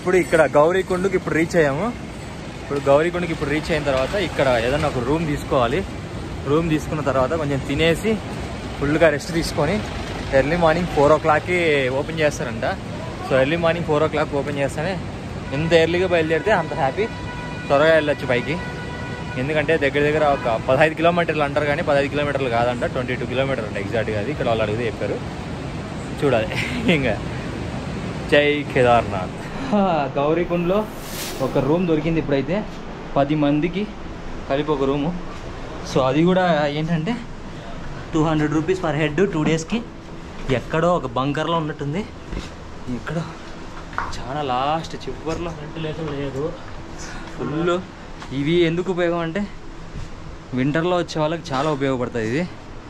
ఇప్పుడు ఇక్కడ గౌరీకుండకి ఇప్పుడు రీచ్ అయ్యాము ఇప్పుడు గౌరీకుండకి ఇప్పుడు రీచ్ అయిన తర్వాత ఇక్కడ ఏదన్నా ఒక రూమ్ తీసుకోవాలి రూమ్ తీసుకున్న తర్వాత కొంచెం తినేసి ఫుల్గా రెస్ట్ తీసుకొని ఎర్లీ మార్నింగ్ ఫోర్ ఓ క్లాక్కి ఓపెన్ చేస్తారంట so early morning four o'clock open చేస్తేనే ఎంత ఎర్లీగా బయలుదేరితే అంత హ్యాపీ త్వరగా వెళ్ళొచ్చు పైకి ఎందుకంటే దగ్గర దగ్గర ఒక పదహైదు కిలోమీటర్లు అంటారు కానీ పదహైదు కిలోమీటర్లు కాదంట ట్వంటీ టూ కిలోమీటర్ అంట ఎగ్జాక్ట్గా అది ఇక్కడ వాళ్ళు అడిగితే చెప్పారు చూడాలి ఇంకా జై కేదార్నాథ్ గౌరీకుండ్లో ఒక రూమ్ దొరికింది ఇప్పుడైతే పది మందికి కలిపి ఒక రూము సో అది కూడా ఏంటంటే two hundred rupees per head two డేస్కి ఎక్కడో ఒక బంకర్లో ఉన్నట్టుంది ఇక్కడ చాలా లాస్ట్ చివరిలో వెంటిలేషన్ లేదు ఫుల్ ఇవి ఎందుకు ఉపయోగం అంటే వింటర్లో వచ్చే వాళ్ళకి చాలా ఉపయోగపడుతుంది ఇది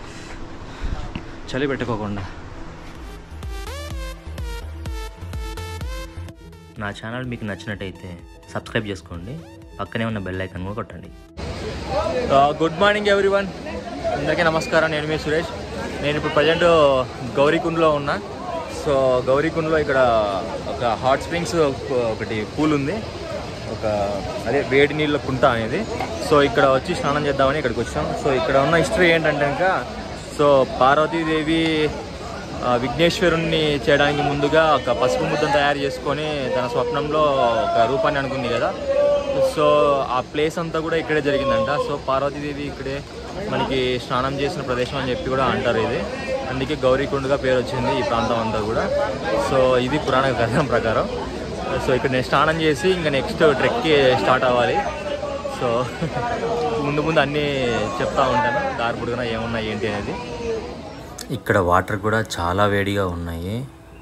చలి పెట్టుకోకుండా నా ఛానల్ మీకు నచ్చినట్టయితే సబ్స్క్రైబ్ చేసుకోండి పక్కనే ఉన్న బెల్ ఐకాన్ కూడా కొట్టండి గుడ్ మార్నింగ్ ఎవ్రీవన్ అందరికీ నమస్కారం నేను మీ సురేష్ నేను ఇప్పుడు ప్రజెంట్ గౌరీకుండ్లో ఉన్నా సో గౌరీకుండ్లో ఇక్కడ ఒక హాట్ స్ప్రింగ్స్ ఒకటి పూల్ ఉంది ఒక అదే వేడి నీళ్ళ కుంట అనేది సో ఇక్కడ వచ్చి స్నానం చేద్దామని ఇక్కడికి వచ్చాం సో ఇక్కడ ఉన్న హిస్టరీ ఏంటంటే ఇంకా సో పార్వతీదేవి ఆ, విఘ్నేశ్వరుణ్ణి చేయడానికి ముందుగా ఒక పసుపు ముద్దను తయారు చేసుకొని తన స్వప్నంలో ఒక రూపాన్ని అనుకుంది కదా సో ఆ ప్లేస్ అంతా కూడా ఇక్కడే జరిగిందంట సో పార్వతీదేవి ఇక్కడే మనకి స్నానం చేసిన ప్రదేశం అని చెప్పి కూడా అంటారు ఇది అందుకే గౌరీకుండగా పేరు వచ్చింది ఈ ప్రాంతం అంతా కూడా సో ఇది పురాణ కథనం ప్రకారం సో ఇక్కడ నేను స్నానం చేసి ఇంకా నెక్స్ట్ ట్రెక్కి స్టార్ట్ అవ్వాలి సో ముందు ముందు అన్నీ చెప్తా ఉంటాను దారి పొడుగునా ఏమున్నాయి ఏంటి అనేది ఇక్కడ వాటర్ కూడా చాలా వేడిగా ఉన్నాయి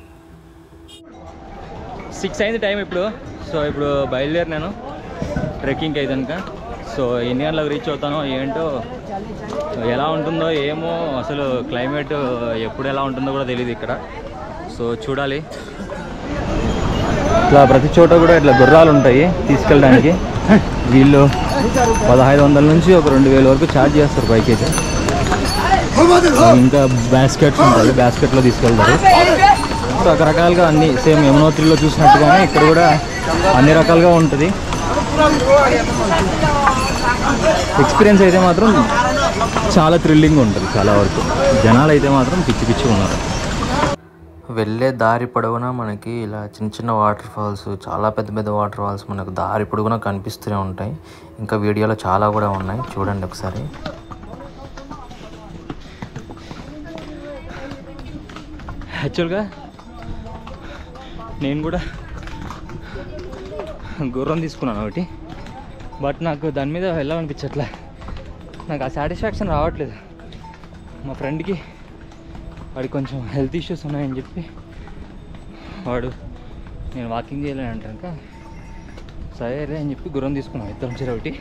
సిక్స్ అయింది టైం ఇప్పుడు సో ఇప్పుడు బయలుదేరినాను ట్రెక్కింగ్కి అయితే కనుక సో ఎన్ని గంటలకు రీచ్ అవుతానో ఏంటో ఎలా ఉంటుందో ఏమో అసలు క్లైమేట్ ఎప్పుడు ఎలా ఉంటుందో కూడా తెలియదు ఇక్కడ సో చూడాలి ఇట్లా ప్రతి చోట కూడా ఇట్లా గుర్రాలు ఉంటాయి తీసుకెళ్ళడానికి వీళ్ళు పదహైదు వందల నుంచి ఒక రెండు వేల వరకు ఛార్జ్ చేస్తారు బైక్ అయితే ఇంకా బాస్కెట్స్ ఉంటాయి బాస్కెట్లో తీసుకెళ్తారు రకరకాలుగా అన్ని సేమ్ యమునోత్రిలో చూసినట్టుగానే ఇక్కడ కూడా అన్ని రకాలుగా ఉంటుంది ఎక్స్పీరియన్స్ అయితే మాత్రం చాలా థ్రిల్లింగ్ ఉంటుంది చాలా వరకు జనాలు అయితే మాత్రం పిచ్చి పిచ్చి ఉన్నారు వెళ్ళే దారి పొడవునా మనకి ఇలా చిన్న చిన్న వాటర్ ఫాల్స్ చాలా పెద్ద పెద్ద వాటర్ ఫాల్స్ మనకు దారి పొడవునా కనిపిస్తూనే ఉంటాయి ఇంకా వీడియోలో చాలా కూడా ఉన్నాయి చూడండి ఒకసారి యాక్చువల్గా నేను కూడా గుర్రం తీసుకున్నాను ఒకటి బట్ నాకు దాని మీద వెళ్ళాలనిపించట్లే నాకు ఆ సాటిస్ఫాక్షన్ రావట్లేదు మా ఫ్రెండ్కి వాడికి కొంచెం హెల్త్ ఇష్యూస్ ఉన్నాయని చెప్పి వాడు నేను వాకింగ్ చేయలేను అంటాక సరే అని చెప్పి గుర్రం తీసుకున్నాం ఇద్దరం చెర ఒకటి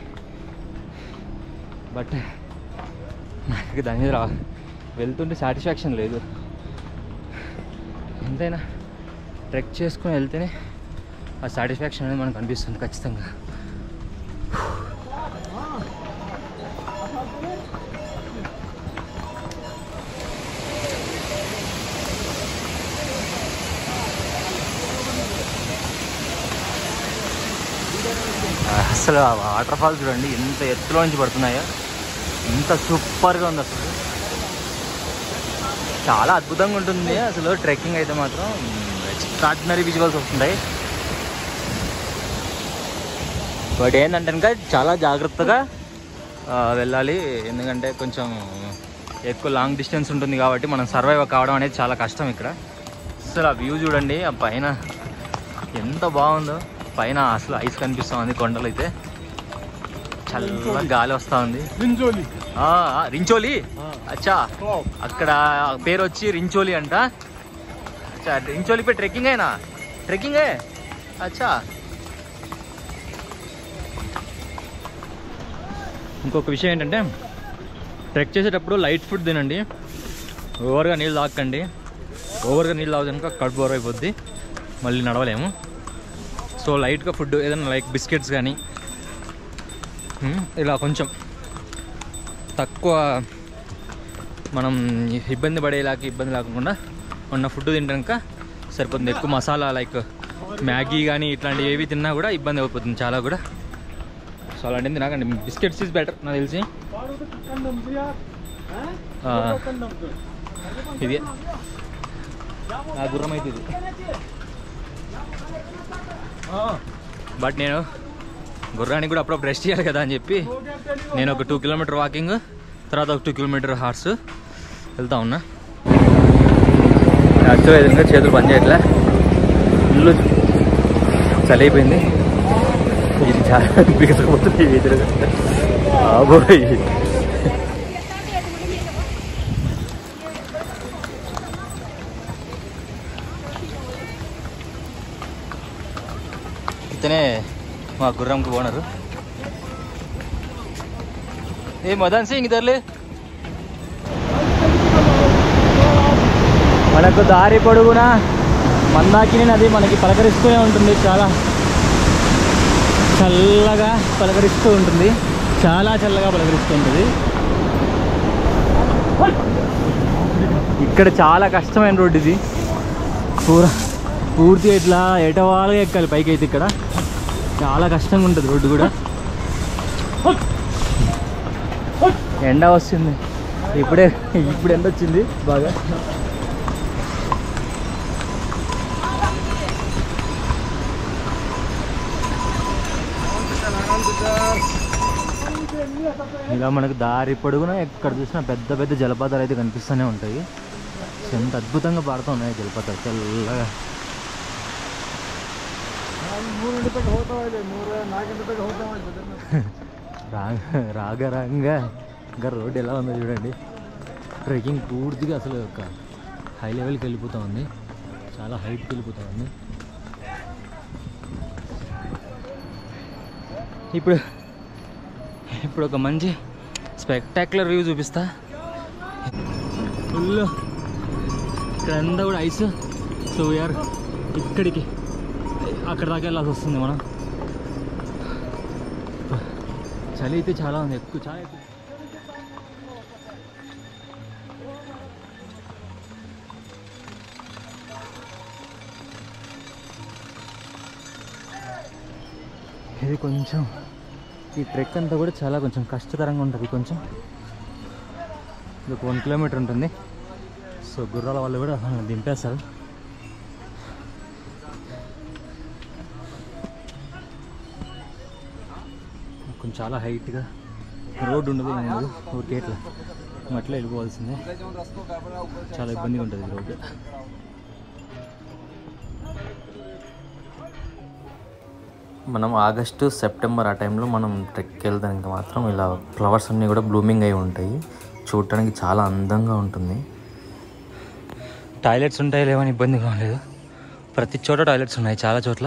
బట్ నాకు దాని మీద రా వెళ్తుంటే సాటిస్ఫాక్షన్ లేదు ఎంతైనా ట్రెక్ చేసుకుని వెళ్తేనే ఆ సాటిస్ఫాక్షన్ అనేది మనకు అనిపిస్తుంది ఖచ్చితంగా అసలు ఆ వాటర్ ఫాల్స్ చూడండి ఎంత ఎత్తులో నుంచి పడుతున్నాయో ఎంత సూపర్గా ఉంది అసలు చాలా అద్భుతంగా ఉంటుంది అసలు ట్రెక్కింగ్ అయితే మాత్రం ఎక్స్ట్రాడినరీ విజువల్స్ వస్తుంటాయి బట్ ఏంటంటే కనుక చాలా జాగ్రత్తగా ఆ, వెళ్ళాలి ఎందుకంటే కొంచెం ఎక్కువ లాంగ్ డిస్టెన్స్ ఉంటుంది కాబట్టి మనం సర్వైవ్ కావడం అనేది చాలా కష్టం ఇక్కడ అసలు ఆ వ్యూ చూడండి ఆ పైన ఎంత బాగుందో పైన అసలు ఐస్ కనిపిస్తూ ఉంది కొండలు అయితే చల్లగా గాలి వస్తూ ఉంది ఆ, ఆ, రించోలి అచ్చా అక్కడ పేరు వచ్చి రించోలి అంట అచ్చా రించోలి పే ట్రెక్కింగ్ అయినా ట్రెక్కింగ్ అచ్చా ఇంకొక విషయం ఏంటంటే ట్రెక్ చేసేటప్పుడు లైట్ ఫుడ్ తినండి ఓవర్గా నీళ్ళు తాకండి ఓవర్గా నీళ్ళు తాగితే కనుక కడుపు ఓవర్ అయిపోద్ది మళ్ళీ నడవలేము సో లైట్గా ఫుడ్ ఏదైనా లైక్ బిస్కెట్స్ కానీ ఉమ్, ఇలా కొంచెం తక్కువ మనం ఇబ్బంది పడేలాగా ఇబ్బంది లేకుండా ఉన్న ఫుడ్ తింటాక సరిపోతుంది ఎక్కువ మసాలా లైక్ మ్యాగీ కానీ ఇట్లాంటివి ఏవి తిన్నా కూడా ఇబ్బంది అయిపోతుంది చాలా కూడా సో అలాంటివి తినాకండి బిస్కెట్స్ ఈజ్ బెటర్ నాకు తెలిసి ఆ, ఇది నా గుర్రం అయితే ఇది బట్ నేను గుర్రానికి కూడా అప్పుడప్పుడు రెస్ట్ చేయాలి కదా అని చెప్పి నేను ఒక టూ కిలోమీటర్ వాకింగ్ తర్వాత ఒక టూ కిలోమీటర్ హార్స్ వెళ్తా ఉన్నా యాక్చువల్గా ఎదురుగా చేతులు పని చేయట్లే ఇల్లు చలి అయిపోయింది ఇది చాలా బిగసకపోతుంది ఎదురుగా బాబోయ్ ఇతనే మా గుర్రంకి ఓనరు ఏ మదన్ సింగ్ ఇద్దరులే మనకు దారి పొడుగునా మందాకిని నది మనకి పలకరిస్తూనే ఉంటుంది చాలా చల్లగా పలకరిస్తూ ఉంటుంది చాలా చల్లగా పలకరిస్తూ ఉంటుంది ఇక్కడ చాలా కష్టమైన రోడ్డు ఇది పూర పూర్తిగా ఇట్లా ఎటవాలుగా ఎక్కాలి పైకి అయితే ఇక్కడ చాలా కష్టంగా ఉంటుంది రోడ్డు కూడా ఎండ వస్తుంది ఇప్పుడే ఇప్పుడు ఎండ వచ్చింది బాగా ఇలా మనకు దారి పొడుగున ఎక్కడ చూసినా పెద్ద పెద్ద జలపాతాలు అయితే కనిపిస్తూనే ఉంటాయి సో ఎంత అద్భుతంగా పాడుతూ ఉన్నాయి జలపాతాలు చల్లగా రాగ రాగరంగా ఇంకా రోడ్ ఎలా ఉందో చూడండి ట్రెక్కింగ్ పూర్తిగా అసలు ఒక హై లెవెల్కి వెళ్ళిపోతూ ఉంది చాలా హైట్కి వెళ్ళిపోతూ ఉంది ఇప్పుడు ఇప్పుడు ఒక మంచి స్పెక్టాక్యులర్ వ్యూ చూపిస్తా ఫుల్ ఇక్కడంతా కూడా ఐస్ సో వీఆర్ ఇక్కడికి అక్కడ దాకా వెళ్ళాల్సి వస్తుంది మనం చలి అయితే చాలా ఉంది ఎక్కువ చాలా ఎక్కువ ఇది కొంచెం ఈ ట్రెక్ అంతా కూడా చాలా కొంచెం కష్టతరంగా ఉంటుంది కొంచెం ఇది ఒక వన్ కిలోమీటర్ ఉంటుంది సో గుర్రాల వాళ్ళు కూడా మనల్ని దింపేస్తారు కొంచెం చాలా హైట్గా రోడ్డు ఉండదు ఏం ఉండదు ఊరికే ఇట్లా అట్లా వెళ్ళిపోవాల్సిందే చాలా ఇబ్బందిగా ఉంటుంది ఈ రోడ్డు మనం ఆగస్టు సెప్టెంబర్ ఆ టైంలో మనం ట్రెక్కి వెళ్దానికి మాత్రం ఇలా ఫ్లవర్స్ అన్నీ కూడా బ్లూమింగ్ అయి ఉంటాయి చూడటానికి చాలా అందంగా ఉంటుంది టాయిలెట్స్ ఉంటాయి లేవని ఇబ్బందిగా లేదు ప్రతి చోట టాయిలెట్స్ ఉన్నాయి చాలా చోట్ల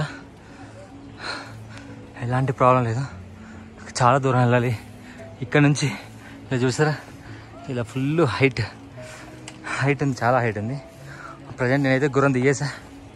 ఎలాంటి ప్రాబ్లం లేదు చాలా దూరం వెళ్ళాలి ఇక్కడ నుంచి ఇలా చూసారా ఇలా ఫుల్ హైట్ హైట్ ఉంది చాలా హైట్ ఉంది ప్రజెంట్ నేనైతే గుర్రం దిగేసా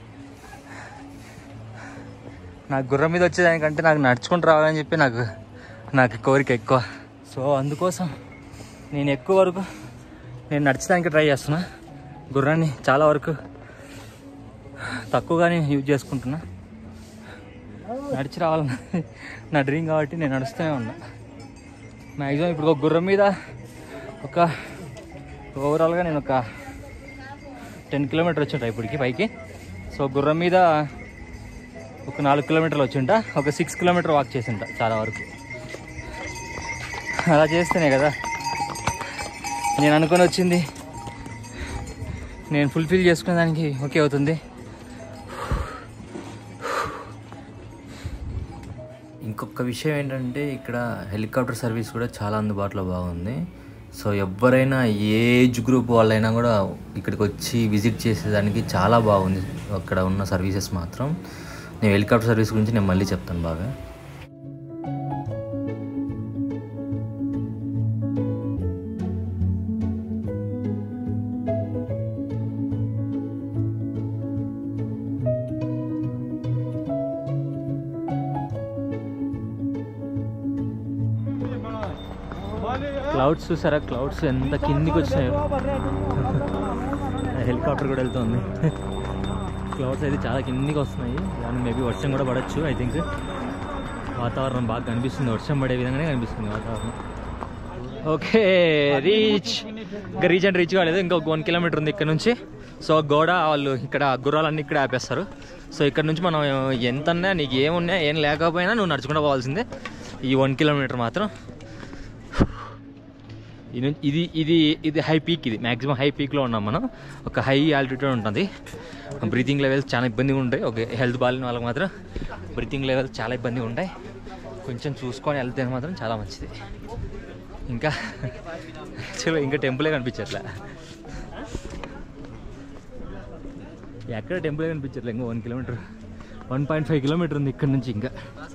నాకు గుర్రం మీద వచ్చేదానికంటే నాకు నడుచుకుంటూ రావాలని చెప్పి నాకు నాకు కోరిక ఎక్కువ సో అందుకోసం నేను ఎక్కువ వరకు నేను నడిచడానికి ట్రై చేస్తున్నా గుర్రాన్ని చాలా వరకు తక్కువగానే యూజ్ చేసుకుంటున్నా నడిచి రావాలని నా డ్రీమ్ కాబట్టి నేను నడుస్తూనే ఉన్నా మ్యాక్సిమం ఇప్పుడు ఒక గుర్రం మీద ఒక ఓవరాల్గా నేను ఒక టెన్ కిలోమీటర్ వచ్చింటా ఇప్పటికి పైకి సో గుర్రం మీద ఒక నాలుగు కిలోమీటర్లు వచ్చింటా ఒక సిక్స్ కిలోమీటర్ వాక్ చేసింటా చాలా వరకు అలా చేస్తేనే కదా నేను అనుకొని వచ్చింది నేను ఫుల్ఫిల్ చేసుకునే దానికి ఓకే అవుతుంది ఇంకొక విషయం ఏంటంటే ఇక్కడ హెలికాప్టర్ సర్వీస్ కూడా చాలా అందుబాటులో బాగుంది సో ఎవరైనా ఏ ఏజ్ గ్రూప్ వాళ్ళైనా కూడా ఇక్కడికి వచ్చి విజిట్ చేసేదానికి చాలా బాగుంది అక్కడ ఉన్న సర్వీసెస్ మాత్రం నేను హెలికాప్టర్ సర్వీస్ గురించి నేను మళ్ళీ చెప్తాను బాగా క్లౌడ్స్ చూసారా క్లౌడ్స్ ఎంత కిందికి వచ్చాయో హెలికాప్టర్ కూడా వెళ్తుంది క్లౌడ్స్ అయితే చాలా కిందికి వస్తున్నాయి దాని మేబీ వర్షం కూడా పడచ్చు ఐ థింక్ వాతావరణం బాగా కనిపిస్తుంది వర్షం పడే విధంగానే కనిపిస్తుంది వాతావరణం ఓకే రీచ్ ఇంకా రీచ్ అంటే రీచ్ కాలేదు ఇంకొక వన్ కిలోమీటర్ ఉంది ఇక్కడ నుంచి సో గోడ వాళ్ళు ఇక్కడ గుర్రాలన్నీ ఇక్కడ ఆపేస్తారు సో ఇక్కడ నుంచి మనం ఎంత ఉన్నా నీకు ఏమున్నా ఏం లేకపోయినా నువ్వు నడుచుకుంటూ పోవాల్సిందే ఈ వన్ కిలోమీటర్ మాత్రం ఈ నుంచి ఇది ఇది ఇది హై పీక్ ఇది మ్యాక్సిమం హై పీక్లో ఉన్నాం మనం ఒక హై ఆల్టిట్యూడ్ ఉంటుంది బ్రీతింగ్ లెవెల్స్ చాలా ఇబ్బందిగా ఉంటాయి ఓకే హెల్త్ బాగాలేని వాళ్ళకి మాత్రం బ్రీతింగ్ లెవెల్స్ చాలా ఇబ్బందిగా ఉంటాయి కొంచెం చూసుకొని వెళ్తే మాత్రం చాలా మంచిది ఇంకా యాక్చువల్గా ఇంకా టెంపులే కనిపించట్లే ఎక్కడ టెంపులే కనిపించట్లే ఇంకా one kilometre one point five kilometre ఉంది ఇక్కడ నుంచి ఇంకా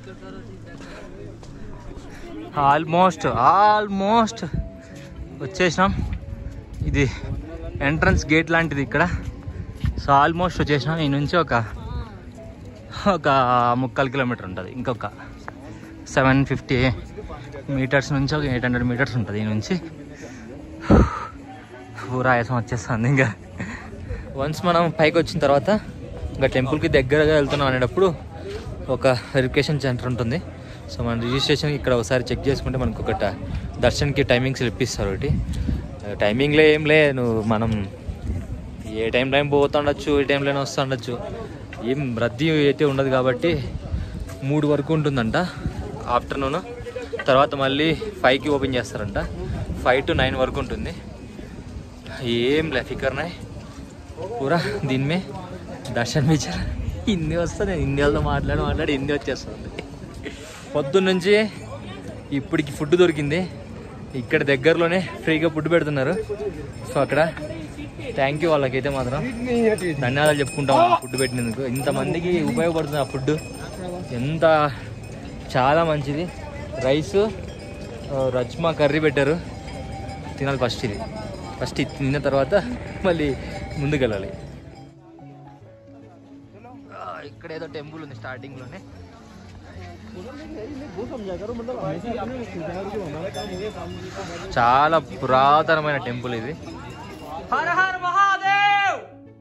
ఆల్మోస్ట్ ఆల్మోస్ట్ వచ్చేసినాం ఇది ఎంట్రన్స్ గేట్ లాంటిది ఇక్కడ సో ఆల్మోస్ట్ వచ్చేసినాం ఈ నుంచి ఒక ఒక ముక్కాలు కిలోమీటర్ ఉంటుంది ఇంకొక సెవెన్ ఫిఫ్టీ మీటర్స్ నుంచి ఒక ఎయిట్ హండ్రెడ్ మీటర్స్ ఉంటుంది ఈ నుంచి పూరా ఆయాసం వచ్చేస్తుంది ఇంకా వన్స్ మనం పైకి వచ్చిన తర్వాత ఇంకా టెంపుల్కి దగ్గరగా వెళ్తున్నాం అనేటప్పుడు ఒక వెరిఫికేషన్ సెంటర్ ఉంటుంది సో మన రిజిస్ట్రేషన్ ఇక్కడ ఒకసారి చెక్ చేసుకుంటే మనకు ఒక ట- దర్శన్కి టైమింగ్స్ ఇప్పిస్తారు ఒకటి టైమింగ్లో ఏం లే నువ్వు మనం ఏ టైం టైం పోతుండొచ్చు ఏ టైంలోనే వస్తుండొచ్చు ఏం రద్దీ అయితే ఉండదు కాబట్టి మూడు వరకు ఉంటుందంట ఆఫ్టర్నూన్ తర్వాత మళ్ళీ ఫైవ్కి ఓపెన్ చేస్తారంట ఫైవ్ టు నైన్ వరకు ఉంటుంది ఏం లే ఫికర్ నాయ్ పూరా దీని మే దర్శన్ విచార హిందీ వస్తుంది హిందీ వాళ్ళతో మాట్లాడి మాట్లాడి హిందీ వచ్చేస్తుంది పొద్దున్న నుంచి ఇప్పటికి ఫుడ్ దొరికింది ఇక్కడ దగ్గరలోనే ఫ్రీగా ఫుడ్ పెడుతున్నారు సో అక్కడ థ్యాంక్ యూ వాళ్ళకైతే మాత్రం ధన్యవాదాలు చెప్పుకుంటాం ఫుడ్ పెట్టినందుకు ఇంతమందికి ఉపయోగపడుతుంది ఆ ఫుడ్ ఎంత చాలా మంచిది రైస్ రజ్మా కర్రీ పెట్టారు తినాలి ఫస్ట్ ఇది ఫస్ట్ ఇది తిన్న తర్వాత మళ్ళీ ముందుకు వెళ్ళాలి ఆ, ఇక్కడ ఏదో టెంపుల్ ఉంది స్టార్టింగ్లోనే చాలా పురాతనమైన టెంపుల్ ఇది हर हर महादेव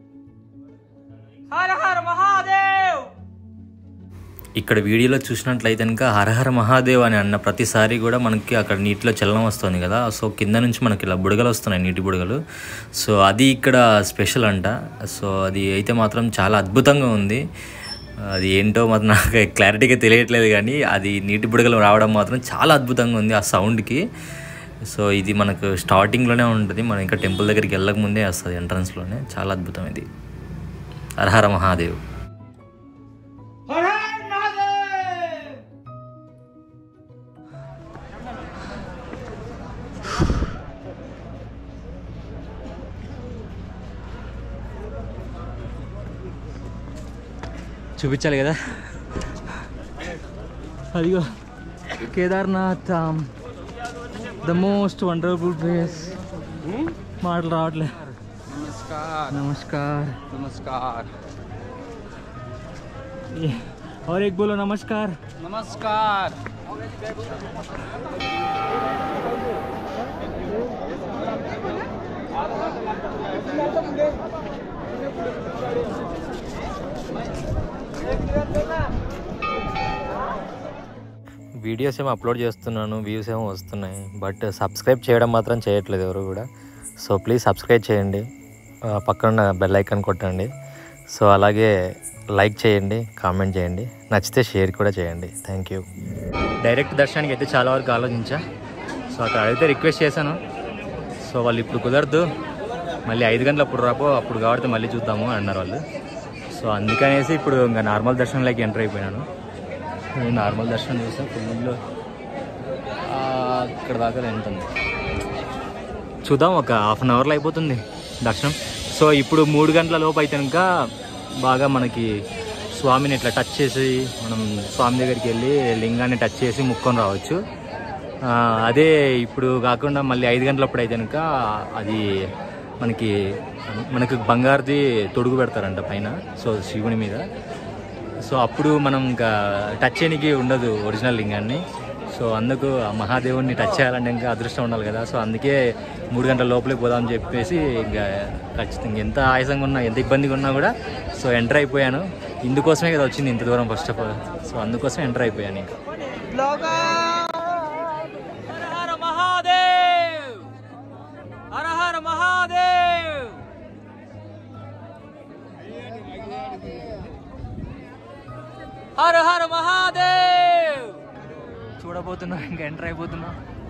हर हर महादेव ఇక్కడ వీడియోలో చూసినట్లయితే కనుక హరహర మహాదేవ్ అని అన్న ప్రతిసారి కూడా మనకి అక్కడ నీటిలో చలనం వస్తుంది కదా సో కింద నుంచి మనకి ఇలా బుడగలు వస్తున్నాయి నీటి బుడగలు సో అది ఇక్కడ స్పెషల్ అంట సో అది అయితే మాత్రం చాలా అద్భుతంగా ఉంది అది ఏంటో మాత్రం నాకు క్లారిటీగా తెలియట్లేదు కానీ అది నీటి బుడగలు రావడం మాత్రం చాలా అద్భుతంగా ఉంది ఆ సౌండ్కి సో ఇది మనకు స్టార్టింగ్లోనే ఉంటుంది మనం ఇంకా టెంపుల్ దగ్గరికి వెళ్ళక ముందే వస్తుంది ఎంట్రన్స్లోనే చాలా అద్భుతం ఇది హరహర మహాదేవ్ हर हर महादेव చూపించాలి కదా అదిగో Kedarnath the most wonderful place మాటలు రావట్లే नमस्कार నమస్కార్ नमस्कार ये- और एक बोलो नमस्कार नमस्कार వీడియోస్ ఏమో అప్లోడ్ చేస్తున్నాను వ్యూస్ ఏమో వస్తున్నాయి బట్ సబ్స్క్రైబ్ చేయడం మాత్రం చేయట్లేదు ఎవరు కూడా సో ప్లీజ్ సబ్స్క్రైబ్ చేయండి ఆ, పక్కన బెల్ ఐకాన్ కొట్టండి సో అలాగే లైక్ చేయండి కామెంట్ చేయండి నచ్చితే షేర్ కూడా చేయండి థ్యాంక్ యూ డైరెక్ట్ దర్శనానికి అయితే చాలా వరకు ఆలోచించా సో అక్కడ అయితే రిక్వెస్ట్ చేశాను సో వాళ్ళు ఇప్పుడు కుదరదు మళ్ళీ ఐదు గంటలు అప్పుడు రాపో అప్పుడు కాబట్టి మళ్ళీ చూద్దాము అని అన్నారు వాళ్ళు సో అందుకనేసి ఇప్పుడు ఇంకా నార్మల్ దర్శనంలోకి ఎంటర్ అయిపోయినాను నేను నార్మల్ దర్శనం చేసాను ఫుల్ ఇక్కడ దాకా ఎంత ఉంది చూద్దాం ఒక హాఫ్ అన్ అవర్లో అయిపోతుంది దర్శనం సో ఇప్పుడు మూడు గంటల లోపు అయితే కనుక బాగా మనకి స్వామిని ఇట్లా టచ్ చేసి మనం స్వామి దగ్గరికి వెళ్ళి లింగాన్ని టచ్ చేసి ముక్కొని రావచ్చు ఆ, అదే ఇప్పుడు కాకుండా మళ్ళీ ఐదు గంటలప్పుడు అయితే కనుక అది మనకి మనకు బంగారుది తొడుగు పెడతారంట పైన సో శివుని మీద సో అప్పుడు మనం ఇంకా టచ్ చేయడానికి ఉండదు ఒరిజినల్ లింగాన్ని సో అందుకు ఆ మహాదేవుని టచ్ చేయాలంటే ఇంకా అదృష్టం ఉండాలి కదా సో అందుకే మూడు గంటల లోపలికి పోదామని చెప్పేసి ఇంకా ఖచ్చితంగా ఎంత ఆయాసంగా ఉన్నా ఎంత ఇబ్బందిగా ఉన్నా కూడా సో ఎంటర్ అయిపోయాను ఇందుకోసమే కదా వచ్చింది ఇంత దూరం ఫస్ట్ ఆఫ్ ఆల్ సో అందుకోసం ఎంటర్ అయిపోయాను ఇంకా హర మహాదేవ్ హర హర మహాదేవ్ హర హర మహాదేవ్ చూడబోతున్నా ఇంకా ఎంటర్ అయిపోతున్నా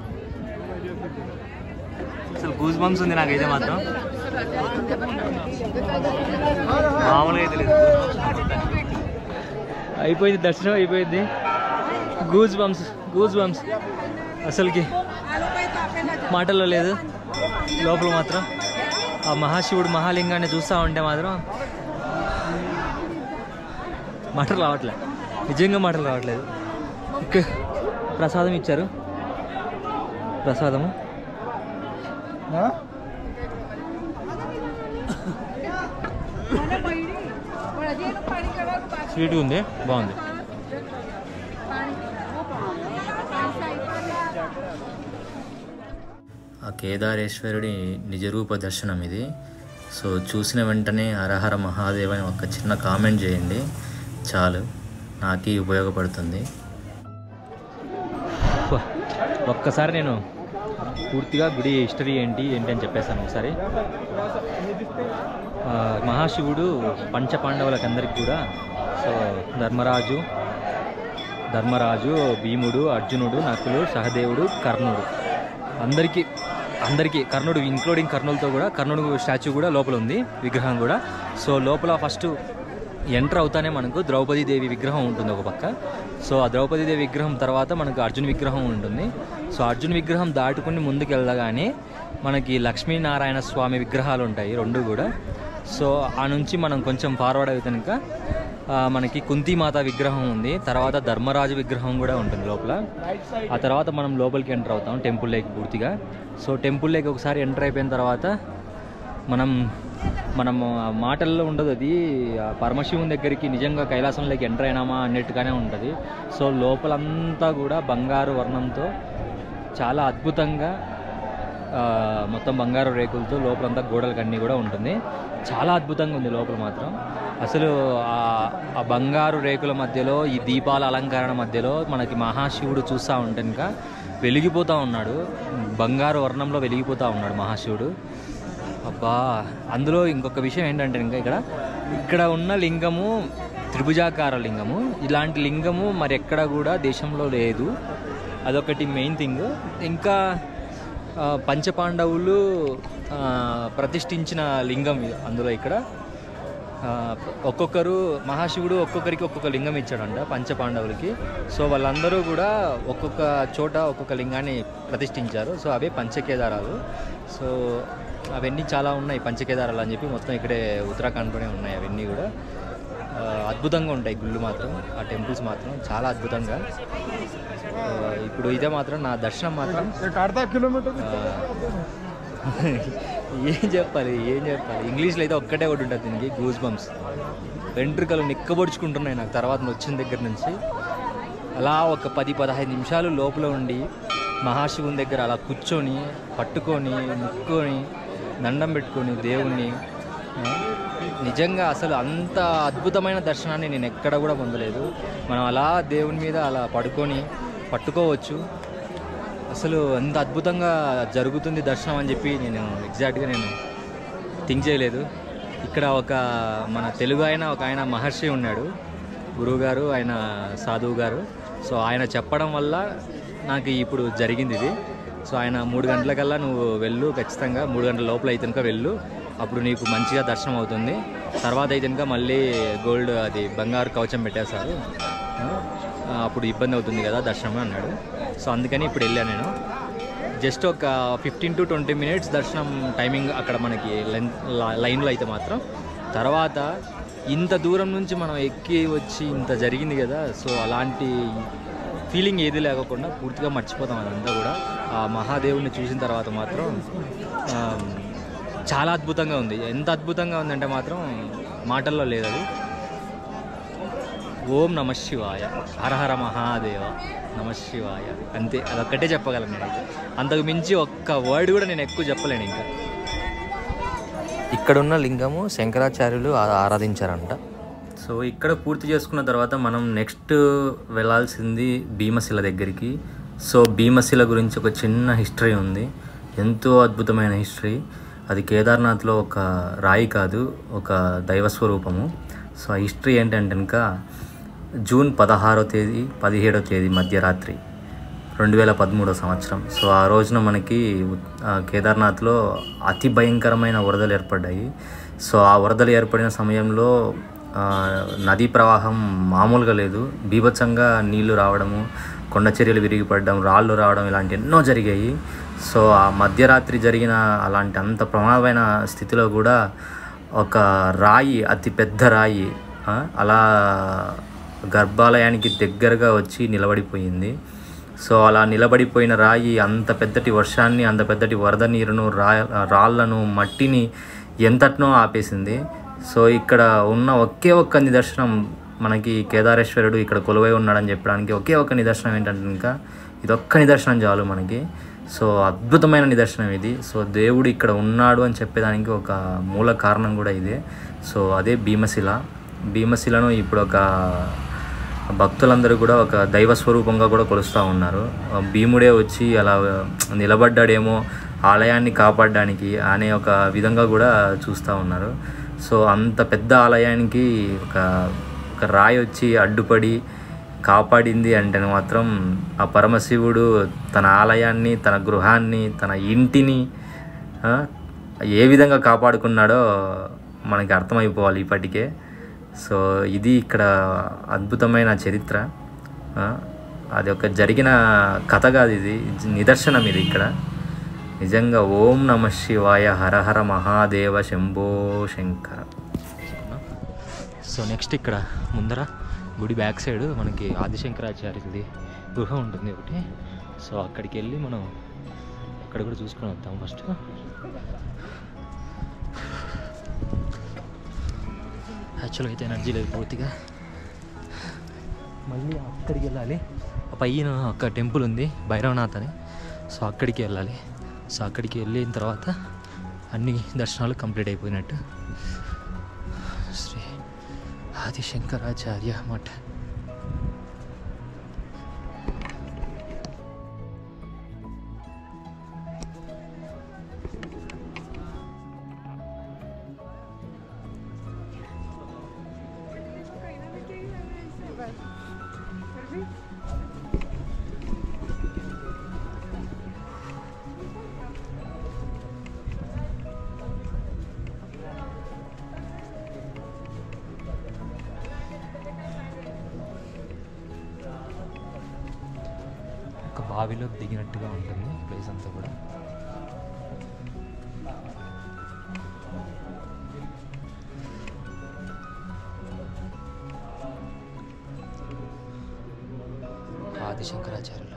అసలు గూస్ బంప్స్ ఉంది నాకైతే మాత్రం మామూలుగా అయితే లేదు అయిపోయింది దర్శనం అయిపోయింది గూజ్ బంప్స్ గూజ్ బంప్స్ అసలుకి మాటల్లో లేదు లోపల మాత్రం ఆ మహాశివుడు మహాలింగాన్ని చూస్తూ ఉంటే మాత్రం మాటలు రావట్లే నిజంగా మాటలు రావట్లేదు ఇక ప్రసాదం ఇచ్చారు ప్రసాదము స్వీట్ ఉంది బాగుంది ఆ కేదారేశ్వరుడి నిజరూప దర్శనం ఇది సో చూసిన వెంటనే హరహర మహాదేవ్ అని ఒక చిన్న కామెంట్ చేయండి చాలు నాకి ఉపయోగపడుతుంది ఫ, ఒక్కసారి నేను పూర్తిగా గుడి హిస్టరీ ఏంటి ఏంటి అని చెప్పేస్తాను ఒకసారి ఆ, మహాశివుడు పంచపాండవులకి అందరికి కూడా సో ధర్మరాజు ధర్మరాజు భీముడు అర్జునుడు నకులు సహదేవుడు కర్ణుడు అందరికీ అందరికీ కర్ణుడు ఇంక్లూడింగ్ కర్ణులతో కూడా కర్ణుడు స్టాచ్యూ కూడా లోపల ఉంది విగ్రహం కూడా సో లోపల ఫస్ట్ ఎంటర్ అవుతానే మనకు ద్రౌపదీ దేవి విగ్రహం ఉంటుంది ఒక పక్క సో ఆ ద్రౌపదీ దేవి విగ్రహం తర్వాత మనకు అర్జున్ విగ్రహం ఉంటుంది సో అర్జున్ విగ్రహం దాటుకుని ముందుకు వెళ్ళగానే మనకి లక్ష్మీనారాయణ స్వామి విగ్రహాలు ఉంటాయి రెండు కూడా సో ఆ నుంచి మనం కొంచెం ఫార్వర్డ్ అయితే కనుక ఆ, మనకి కుంతిమాత విగ్రహం ఉంది తర్వాత ధర్మరాజు విగ్రహం కూడా ఉంటుంది లోపల ఆ తర్వాత మనం లోపలికి ఎంటర్ అవుతాం టెంపుల్ లేక్ పూర్తిగా సో టెంపుల్ లేక్ ఒకసారి ఎంటర్ అయిపోయిన తర్వాత మనం మనం ఆ మాటల్లో ఉండదు అది ఆ పరమశివుని దగ్గరికి నిజంగా కైలాసంలోకి ఎంటర్ అయినామా అన్నట్టుగానే ఉంటుంది సో లోపలంతా కూడా బంగారు వర్ణంతో చాలా అద్భుతంగా ఆ, మొత్తం బంగారు రేకులతో లోపలంతా గోడలకు అన్నీ కూడా ఉంటుంది చాలా అద్భుతంగా ఉంది లోపల మాత్రం అసలు ఆ ఆ బంగారు రేకుల మధ్యలో ఈ దీపాల అలంకరణ మధ్యలో మనకి మహాశివుడు చూస్తూ ఉంటే ఇంకా వెలిగిపోతూ ఉన్నాడు బంగారు వర్ణంలో వెలిగిపోతూ ఉన్నాడు మహాశివుడు అబ్బా అందులో ఇంకొక విషయం ఏంటంటే ఇంకా ఇక్కడ ఇక్కడ ఉన్న లింగము త్రిభుజాకార లింగము ఇలాంటి లింగము మరి ఎక్కడ కూడా దేశంలో లేదు అదొకటి మెయిన్ థింగ్ ఇంకా ఆ, పంచపాండవులు ఆ, ప్రతిష్ఠించిన లింగం ఇది అందులో ఇక్కడ ఆ, ఒక్కొక్కరు మహాశివుడు ఒక్కొక్కరికి ఒక్కొక్క లింగం ఇచ్చాడంట పంచపాండవులకి సో వాళ్ళందరూ కూడా ఒక్కొక్క చోట ఒక్కొక్క లింగాన్ని ప్రతిష్ఠించారు సో అవే పంచకేదారాలు సో అవన్నీ చాలా ఉన్నాయి పంచకేదారాలు అని చెప్పి మొత్తం ఇక్కడే ఉత్తరాఖండ్లోనే ఉన్నాయి అవన్నీ కూడా ఆ, అద్భుతంగా ఉంటాయి గుళ్ళు మాత్రం ఆ టెంపుల్స్ మాత్రం చాలా అద్భుతంగా ఆ, ఇప్పుడు ఇదే మాత్రం నా దర్శనం మాత్రం ఆ, ఏం చెప్పాలి ఏం చెప్పాలి ఇంగ్లీష్లో అయితే ఒక్కటే ఒకటి ఉంటుంది దీనికి గూస్ బంప్స్ వెంట్రుకలు నిక్కబొడుచుకుంటున్నాయి నాకు తర్వాత వచ్చిన దగ్గర నుంచి అలా ఒక పది పదహైదు నిమిషాలు లోపల ఉండి మహాశివుని దగ్గర అలా కూర్చొని పట్టుకొని ముక్కొని దండం పెట్టుకొని దేవుణ్ణి ఆ, నిజంగా అసలు అంత అద్భుతమైన దర్శనాన్ని నేను ఎక్కడ కూడా పొందలేదు మనం అలా దేవుని మీద అలా పడుకొని పట్టుకోవచ్చు అసలు ఎంత అద్భుతంగా జరుగుతుంది దర్శనం అని చెప్పి నేను ఎగ్జాక్ట్గా నేను థింక్ చేయలేదు ఇక్కడ ఒక మన తెలుగు ఆయన ఒక ఆయన మహర్షి ఉన్నాడు గురువుగారు ఆయన సాధువు గారు సో ఆయన చెప్పడం వల్ల నాకు ఇప్పుడు జరిగింది ఇది సో ఆయన మూడు గంటలకల్లా నువ్వు వెళ్ళు ఖచ్చితంగా మూడు గంటల లోపల అయితే కనుక వెళ్ళు అప్పుడు నీకు మంచిగా దర్శనం అవుతుంది తర్వాత అయితే కనుక మళ్ళీ గోల్డ్ అది బంగారు కవచం పెట్టేశారు ఆ, అప్పుడు ఇబ్బంది అవుతుంది కదా దర్శనం అన్నాడు సో అందుకని ఇప్పుడు వెళ్ళాను నేను జస్ట్ ఒక ఫిఫ్టీన్ టు ట్వంటీ మినిట్స్ దర్శనం టైమింగ్ అక్కడ మనకి లైన్ లైన్లో అయితే మాత్రం తర్వాత ఇంత దూరం నుంచి మనం ఎక్కి వచ్చి ఇంత జరిగింది కదా సో అలాంటి ఫీలింగ్ ఏది లేకుండా పూర్తిగా మర్చిపోతాం అదంతా కూడా ఆ మహాదేవుని చూసిన తర్వాత మాత్రం ఆ, చాలా అద్భుతంగా ఉంది ఎంత అద్భుతంగా ఉందంటే మాత్రం మాటల్లో లేదు అది ఓం నమ శివాయ హర హర మహాదేవ నమ శివాయ అంతే అదొక్కటే చెప్పగలను నేనైతే అంతకు మించి ఒక్క వర్డ్ కూడా నేను ఎక్కువ చెప్పలేను ఇంకా ఇక్కడున్న లింగము శంకరాచార్యులు ఆ- ఆరాధించారంట సో ఇక్కడ పూర్తి చేసుకున్న తర్వాత మనం నెక్స్ట్ వెళ్ళాల్సింది భీమశిల దగ్గరికి సో భీమశిల గురించి ఒక చిన్న హిస్టరీ ఉంది ఎంతో అద్భుతమైన హిస్టరీ అది కేదార్నాథ్లో ఒక రాయి కాదు ఒక దైవ స్వరూపము సో ఆ హిస్టరీ ఏంటంటే కనుక జూన్ పదహారో తేదీ పదిహేడో తేదీ మధ్యరాత్రి రెండు వేల పదమూడో సంవత్సరం సో ఆ రోజున మనకి ఉత్- ఆ కేదార్నాథ్లో అతి భయంకరమైన వరదలు ఏర్పడ్డాయి సో ఆ వరదలు ఏర్పడిన సమయంలో ఆ, నదీ ప్రవాహం మామూలుగా లేదు బీభత్సంగా నీళ్లు రావడము కొండ చర్యలు విరిగిపడడం రాళ్ళు రావడం ఇలాంటి ఎన్నో జరిగాయి సో ఆ మధ్యరాత్రి జరిగిన అలాంటి అంత ప్రమాదమైన స్థితిలో కూడా ఒక రాయి అతి పెద్ద రాయి ఆ, అలా గర్భాలయానికి దగ్గరగా వచ్చి నిలబడిపోయింది సో అలా నిలబడిపోయిన రాయి అంత పెద్దటి వర్షాన్ని అంత పెద్దటి వరద నీరును రా రాళ్లను మట్టిని ఎంతట్నో ఆపేసింది సో ఇక్కడ ఉన్న ఒకే ఒక్క నిదర్శనం మనకి కేదారేశ్వరుడు ఇక్కడ కొలువై ఉన్నాడని చెప్పడానికి ఒకే ఒక్క నిదర్శనం ఏంటంటే ఇంకా ఇదొక్క నిదర్శనం చాలు మనకి సో అద్భుతమైన నిదర్శనం ఇది సో దేవుడు ఇక్కడ ఉన్నాడు అని చెప్పేదానికి ఒక మూల కారణం కూడా ఇదే సో అదే భీమశిల భీమశిలను ఇప్పుడు ఒక భక్తులందరూ కూడా ఒక దైవ స్వరూపంగా కూడా కొలుస్తూ ఉన్నారు ఆ భీముడే వచ్చి అలా నిలబడ్డాడేమో ఆలయాన్ని కాపాడడానికి అనే ఒక విధంగా కూడా చూస్తూ ఉన్నారు సో అంత పెద్ద ఆలయానికి ఒక ఒక రాయి వచ్చి అడ్డుపడి కాపాడింది అంటే మాత్రం ఆ పరమశివుడు తన ఆలయాన్ని తన గృహాన్ని తన ఇంటిని ఆ, ఏ విధంగా కాపాడుకున్నాడో మనకి అర్థమైపోవాలి ఇప్పటికే సో ఇది ఇక్కడ అద్భుతమైన చరిత్ర ఆ, అది ఒక జరిగిన కథ కాదు ఇది నిదర్శనం ఇది ఇక్కడ నిజంగా ఓం నమ శివాయ హర హర మహాదేవ శంభో శంకర సో నెక్స్ట్ ఇక్కడ ముందర గుడి బ్యాక్ సైడ్ మనకి ఆదిశంకరాచార్యులది గృహ ఉంటుంది ఒకటి సో అక్కడికి వెళ్ళి మనం అక్కడ కూడా చూసుకొని వద్దాం ఫస్ట్ యాక్చువల్గా అయితే ఎనర్జీ లేదు పూర్తిగా మళ్ళీ అక్కడికి వెళ్ళాలి ఆ పైన ఒక టెంపుల్ ఉంది భైరవనాథ్ అని సో అక్కడికి వెళ్ళాలి సో అక్కడికి వెళ్ళిన తర్వాత అన్ని దర్శనాలు కంప్లీట్ అయిపోయినట్టు శ్రీ ఆదిశంకరాచార్య మఠ ఒక బావిలో దిగినట్టుగా ఉంటుంది ప్లేస్ అంతా కూడా ఆదిశంకరాచార్యులు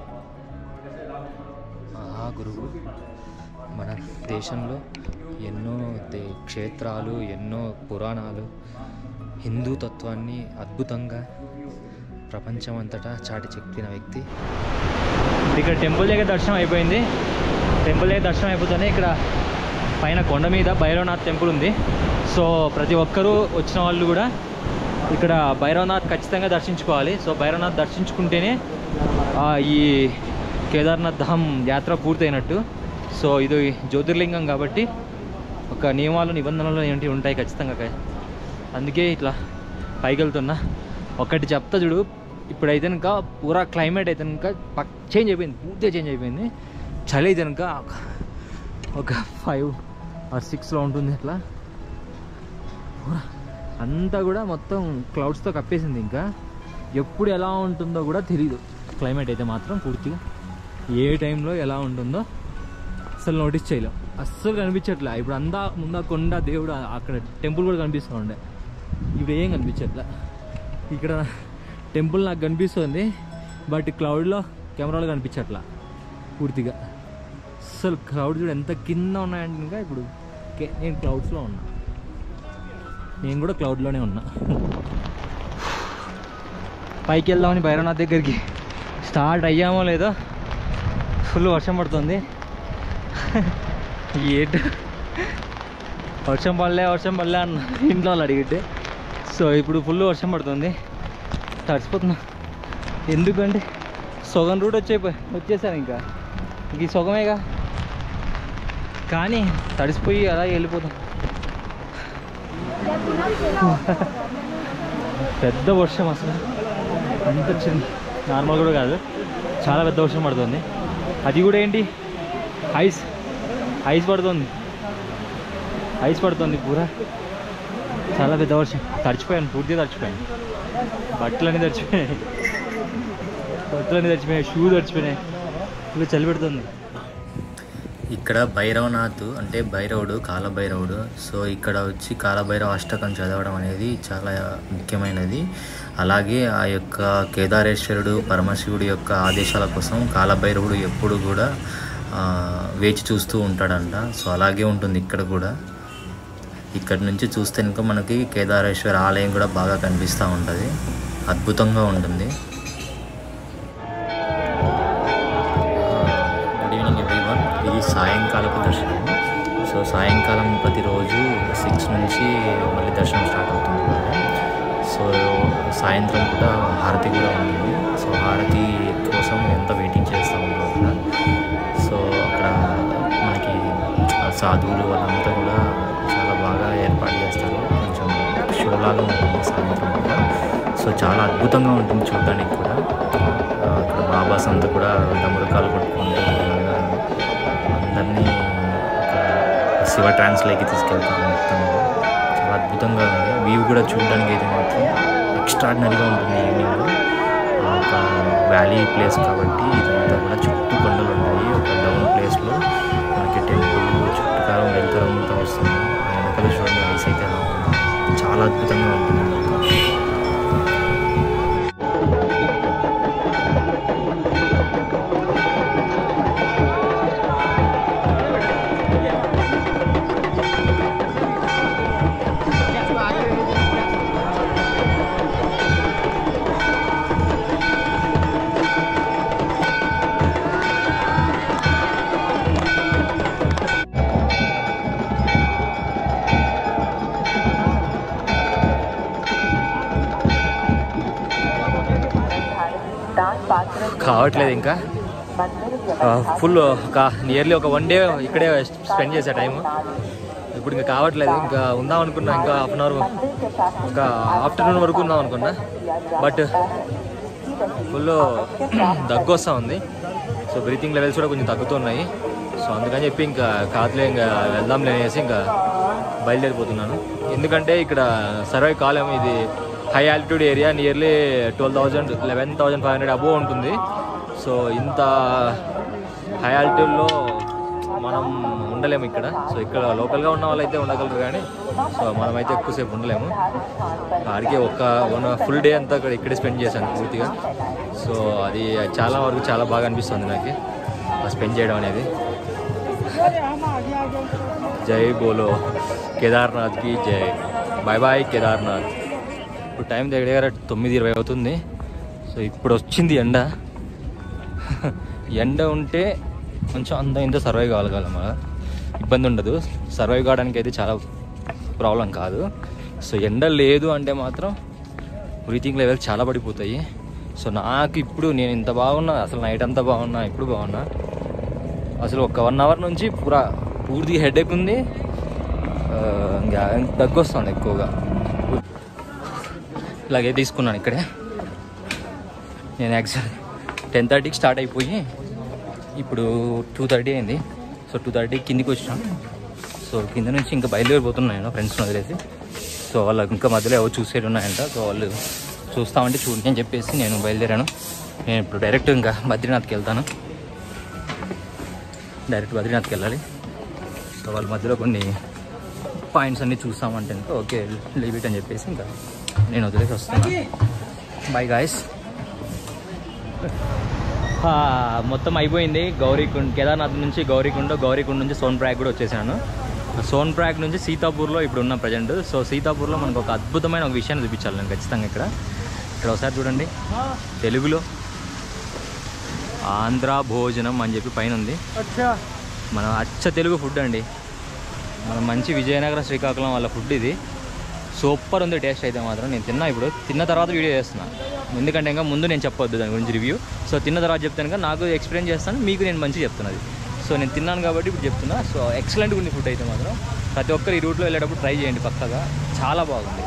ఆ గురువు మన దేశంలో ఎన్నో దే క్షేత్రాలు ఎన్నో పురాణాలు హిందూ తత్వాన్ని అద్భుతంగా ప్రపంచమంతటా చాటి చెప్పిన వ్యక్తి ఇక్కడ టెంపుల్ దగ్గర దర్శనం అయిపోయింది టెంపుల్ దగ్గర దర్శనం అయిపోతేనే ఇక్కడ పైన కొండ మీద భైరవనాథ్ టెంపుల్ ఉంది సో ప్రతి ఒక్కరూ వచ్చిన వాళ్ళు కూడా ఇక్కడ భైరవనాథ్ ఖచ్చితంగా దర్శించుకోవాలి సో భైరవనాథ్ దర్శించుకుంటేనే ఆ, ఈ కేదార్నాథ్ ధామ్ యాత్ర పూర్తయినట్టు సో ఇది జ్యోతిర్లింగం కాబట్టి ఒక నియమాలు నిబంధనలు ఏంటి ఉంటాయి ఖచ్చితంగా క- అందుకే ఇట్లా పైకి వెళ్తున్నా ఒకటి చెప్తా చూడు ఇప్పుడైతే కనుక పూరా క్లైమేట్ అయితే కనుక పక్ చేంజ్ అయిపోయింది పూర్తిగా చేంజ్ అయిపోయింది చలి అయితే కనుక ఒక- ఒక ఫైవ్ ఆర్ సిక్స్లో ఉంటుంది అట్లా పూరా అంతా కూడా మొత్తం క్లౌడ్స్తో కప్పేసింది ఇంకా ఎప్పుడు ఎలా ఉంటుందో కూడా తెలియదు క్లైమేట్ అయితే మాత్రం పూర్తిగా ఏ టైంలో ఎలా ఉంటుందో అస్సలు నోటీస్ చేయలేం అస్సలు కనిపించట్లే ఇప్పుడు అందా ముందా కొండ దేవుడు అక్కడ టెంపుల్ కూడా కనిపిస్తూ ఉండే ఇప్పుడు ఏం కనిపించట్లే ఇక్కడ టెంపుల్ నాకు కనిపిస్తుంది బట్ క్లౌడ్లో కెమెరాలో కనిపించట్లా పూర్తిగా అసలు క్లౌడ్ చూడు ఎంత కింద ఉన్నాయంటే ఇంకా ఇప్పుడు కే- నేను క్లౌడ్స్లో ఉన్నా నేను కూడా క్లౌడ్లోనే ఉన్నా పైకి వెళ్దామని భైరవనాథ్ దగ్గరికి స్టార్ట్ అయ్యామో లేదో ఫుల్ వర్షం పడుతుంది ఏటు వర్షం పడలే వర్షం పడలే అన్న ఇంట్లో వాళ్ళు అడిగితే సో ఇప్పుడు ఫుల్ వర్షం పడుతుంది తడిసిపోతున్నా ఎందుకంటే సగం రూట్ వచ్చే వచ్చేసాను ఇంకా ఇంక ఈ సగమేగా కానీ తడిసిపోయి అలా వెళ్ళిపోతాం పెద్ద వర్షం అసలు అంత వచ్చింది నార్మల్ కూడా కాదు చాలా పెద్ద వర్షం పడుతుంది అది కూడా ఏంటి ఐస్ ఐస్ పడుతుంది ఐస్ పడుతుంది పూరా చాలా పెద్ద వర్షం తడిచిపోయాను పూర్తిగా తడిచిపోయాను బట్టలన్నీ తడిచిపోయాయి బట్టలన్నీ తడిచిపోయాయి షూ తడిచిపోయినాయి ఇప్పుడు చలి పెడుతుంది ఇక్కడ భైరవనాథ్ అంటే భైరవుడు కాలభైరవుడు సో ఇక్కడ వచ్చి కాలభైరవ అష్టకం చదవడం అనేది చాలా ముఖ్యమైనది అలాగే ఆ యొక్క కేదారేశ్వరుడు పరమశివుడి యొక్క ఆదేశాల కోసం కాలభైరవుడు ఎప్పుడు కూడా ఆ, వేచి చూస్తూ ఉంటాడంట సో అలాగే ఉంటుంది ఇక్కడ కూడా ఇక్కడ నుంచి చూస్తే ఇంకా మనకి కేదారేశ్వర ఆలయం కూడా బాగా కనిపిస్తూ ఉంటుంది అద్భుతంగా ఉంటుంది గుడ్ ఈవినింగ్ ఎవ్రీవన్ ఇది సాయంకాలపు దర్శనం సో సాయంకాలం ప్రతిరోజు సిక్స్ నుంచి మళ్ళీ దర్శనం స్టార్ట్ అవుతుంది కదా సో సాయంత్రం కూడా హారతి కూడా ఉంటుంది సో హారతి కోసం ఎంత వెయిటింగ్ చేస్తూ ఉన్నాం కూడా సో అక్కడ మనకి ఆ సాధువులు వాళ్ళంతా కూడా చాలా బాగా ఏర్పాటు చేస్తారు కొంచెం షోలాగా ఉంటుంది సాయంత్రం కూడా సో చాలా అద్భుతంగా ఉంటుంది చూడడానికి కూడా ఆ, అక్కడ బాబాస్ అంతా కూడా డమరుకాలు కొట్టుకుంటూ అలాగా అందరినీ ఒక శివ ట్రాన్స్లోకి తీసుకెళ్తారు మొత్తం చాలా అద్భుతంగా ఉంది వ్యూ కూడా చూడడానికి అయితే మాత్రం ఎక్స్ట్రాడినరీగా ఉంటుంది ఈవినింగ్ ఒక వ్యాలీ ప్లేస్ కాబట్టి ఇదంతా కూడా చుట్టూ కొండలు ఉంటాయి ఒక డౌన్ ప్లేస్లో మనకి టెంపుల్ చుట్టుకారం వెళ్తారు అంతా వస్తుంది ఆ వెనకాల చూడండి ఐస్ అయితే ఎలా ఉందో. చాలా అద్భుతంగా ఉంటుంది మొత్తం కావట్లేదు ఇంకా ఫుల్ ఒక నియర్లీ ఒక వన్ డే ఇక్కడే స్పెండ్ చేసే టైం ఇప్పుడు ఇంకా కావట్లేదు ఇంకా ఉందాం అనుకున్నా ఇంకా హాఫ్ అన్ అవర్ ఒక ఆఫ్టర్నూన్ వరకు ఉందాం అనుకున్నా బట్ ఫుల్ దగ్గు వస్తూ ఉంది సో బ్రీతింగ్ లెవెల్స్ కూడా కొంచెం తగ్గుతున్నాయి సో అందుకని చెప్పి ఇంకా కాదులే ఇంకా వెళ్దాంలే అనేసి ఇంకా బయలుదేరిపోతున్నాను ఎందుకంటే ఇక్కడ సర్వే కాలం ఇది high altitude area nearly twelve thousand eleven thousand five hundred above ఉంటుంది సో ఇంత హై ఆల్టిట్యూడ్లో మనం ఉండలేము ఇక్కడ సో ఇక్కడ లోకల్గా ఉన్న వాళ్ళైతే ఉండగలరు కానీ సో మనమైతే ఎక్కువసేపు ఉండలేము ఆడికి ఒక వన్ ఫుల్ డే అంతా ఇక్కడ ఇక్కడే స్పెండ్ చేశాను పూర్తిగా సో అది చాలా వరకు చాలా బాగా అనిపిస్తుంది నాకు స్పెండ్ చేయడం అనేది జై బోలో కేదార్నాథ్కి జై బాయ్ బాయ్ కేదార్నాథ్ ఇప్పుడు టైం దగ్గర దగ్గర తొమ్మిది ఇరవై అవుతుంది సో ఇప్పుడు వచ్చింది ఎండ ఎండ ఉంటే కొంచెం అంత ఇంత సర్వైవ్ కాగలం మన ఇబ్బంది ఉండదు సర్వైవ్ కావడానికి అయితే చాలా ప్రాబ్లం కాదు సో ఎండ లేదు అంటే మాత్రం బ్రీతింగ్ లెవెల్స్ చాలా పడిపోతాయి సో నాకు ఇప్పుడు నేను ఇంత బాగున్నా అసలు నైట్ అంతా బాగున్నా ఇప్పుడు బాగున్నా అసలు ఒక వన్ అవర్ నుంచి పూరా పూర్తి హెడేక్ ఉంది ఆ, ఇంకా దగ్గు వస్తుంది ఎక్కువగా ఇలాగే తీసుకున్నాను ఇక్కడే నేను యాక్చువల్ టెన్ థర్టీకి స్టార్ట్ అయిపోయి ఇప్పుడు టూ థర్టీ అయింది సో టూ థర్టీకి కిందికి వచ్చాను సో కింద నుంచి ఇంకా బయలుదేరిపోతున్నాను నేను ఫ్రెండ్స్ని వదిలేసి సో వాళ్ళకి ఇంకా మధ్యలో ఎవరు చూసేది ఉన్నాయంట సో వాళ్ళు చూస్తామంటే చూడండి అని చెప్పేసి నేను బయలుదేరాను నేను ఇప్పుడు డైరెక్ట్ ఇంకా బద్రీనాథ్కి వెళ్తాను డైరెక్ట్ బద్రీనాథ్కి వెళ్ళాలి సో వాళ్ళ మధ్యలో కొన్ని పాయింట్స్ అన్నీ చూస్తామంటే ఇంకా ఓకే లీవ్ ఇట్ అని చెప్పేసి ఇంకా నేను వదిలేసి వస్తాను బాయ్ గాయస్ మొత్తం అయిపోయింది గౌరీకుండ్ కేదార్నాథ్ నుంచి గౌరీకుండ గౌరీకుండ్ నుంచి సోన్ప్రాగ్ కూడా వచ్చేసాను సోన్ప్రాగ్ నుంచి సీతాపూర్లో ఇప్పుడు ఉన్న ప్రజెంట్ సో సీతాపూర్లో మనకు ఒక అద్భుతమైన ఒక విషయాన్ని చూపించాలి నేను ఖచ్చితంగా ఇక్కడ ఇక్కడ ఒకసారి చూడండి తెలుగులో ఆంధ్ర భోజనం అని చెప్పి పైన ఉంది మన అచ్చ తెలుగు ఫుడ్ అండి మన మంచి విజయనగరం శ్రీకాకుళం వాళ్ళ ఫుడ్ ఇది సూపర్ ఉంది టేస్ట్ అయితే మాత్రం నేను తిన్నా ఇప్పుడు తిన్న తర్వాత వీడియో చేస్తున్నా ఎందుకంటే ఇంకా ముందు నేను చెప్పొద్దు దాని గురించి రివ్యూ సో తిన్న తర్వాత చెప్తాను కదా నాకు ఎక్స్ప్లెయిన్ చేస్తాను మీకు నేను మంచిగా చెప్తున్నది సో నేను తిన్నాను కాబట్టి ఇప్పుడు చెప్తున్నా సో ఎక్సలెంట్గా ఉంది ఫుడ్ అయితే మాత్రం ప్రతి ఒక్కరు ఈ రూట్లో వెళ్ళేటప్పుడు ట్రై చేయండి పక్కగా చాలా బాగుంది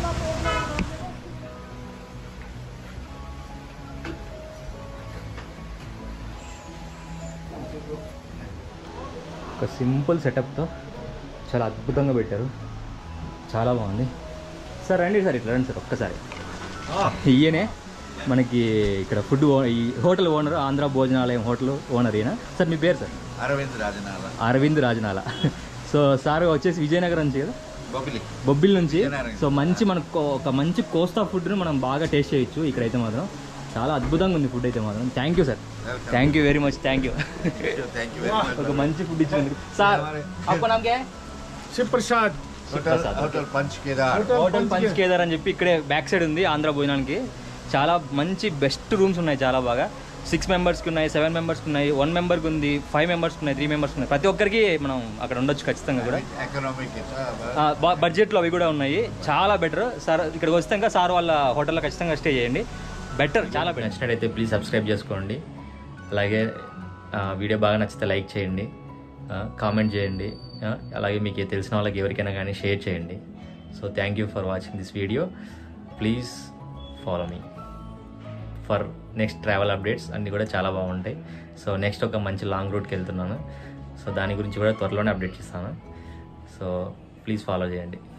ఒక సింపుల్ సెటప్తో చాలా అద్భుతంగా పెట్టారు చాలా బాగుంది సార్ రండి సార్ ఇట్లా రండి సార్ ఒక్కసారి ఈయనే మనకి ఇక్కడ ఫుడ్ ఓ- ఈ hotel owner Andhra Bhojanalayam hotel owner ఈయన సార్ మీ పేరు sir Aravind Rajanala Aravind Rajanala so sir వచ్చేసి విజయనగరం నుంచి కదా బొబ్బిలి బొబ్బిల్ నుంచి విజయనగరం. సో మంచి మనకు కో- ఒక మంచి కోస్తా ఫుడ్ని మనం బాగా టేస్ట్ చేయొచ్చు ఇక్కడైతే మాత్రం చాలా అద్భుతంగా ఉంది ఫుడ్ అయితే మాత్రం thank you sir Welcome. Thank you very much thank you thank you very much ఒక మంచి ఫుడ్ ఇచ్చినందుకు సార్ అప్ప నాకే Shivaprasad hotel hotel Panch Kedar hotel Panch Kedar అని చెప్పి ఇక్కడే బ్యాక్ సైడ్ ఉంది ఆంధ్ర భోజనానికి చాలా మంచి బెస్ట్ రూమ్స్ ఉన్నాయి చాలా బాగా సిక్స్ మెంబర్స్కి ఉన్నాయి సెవెన్ మెంబర్స్కి ఉన్నాయి వన్ మెంబర్కి ఉంది ఫైవ్ మెంబర్స్కి ఉన్నాయి త్రీ మెంబర్స్కి ఉన్నాయి ప్రతి ఒక్కరికి మనం అక్కడ ఉండొచ్చు ఖచ్చితంగా కూడా ఎకనామిక్ ఆ, బ- బడ్జెట్లో అవి కూడా ఉన్నాయి చాలా బెటర్ సార్ ఇక్కడికి వస్తే ఇంకా సార్ వాళ్ళ హోటల్లో ఖచ్చితంగా స్టే చేయండి బెటర్ చాలా బెటర్ నచ్చినట్టయితే ప్లీజ్ సబ్స్క్రైబ్ చేసుకోండి అలాగే ఆ, వీడియో బాగా నచ్చితే లైక్ చేయండి ఆ, కామెంట్ చేయండి ఆ, అలాగే మీకు తెలిసిన వాళ్ళకి ఎవరికైనా కానీ షేర్ చేయండి so thank you for watching this video please follow me for next travel updates అన్నీ కూడా చాలా బాగుంటాయి సో నెక్స్ట్ ఒక మంచి లాంగ్ రూట్కి వెళ్తున్నాను సో దాని గురించి కూడా త్వరలోనే అప్డేట్ చేస్తాను సో ప్లీజ్ ఫాలో చేయండి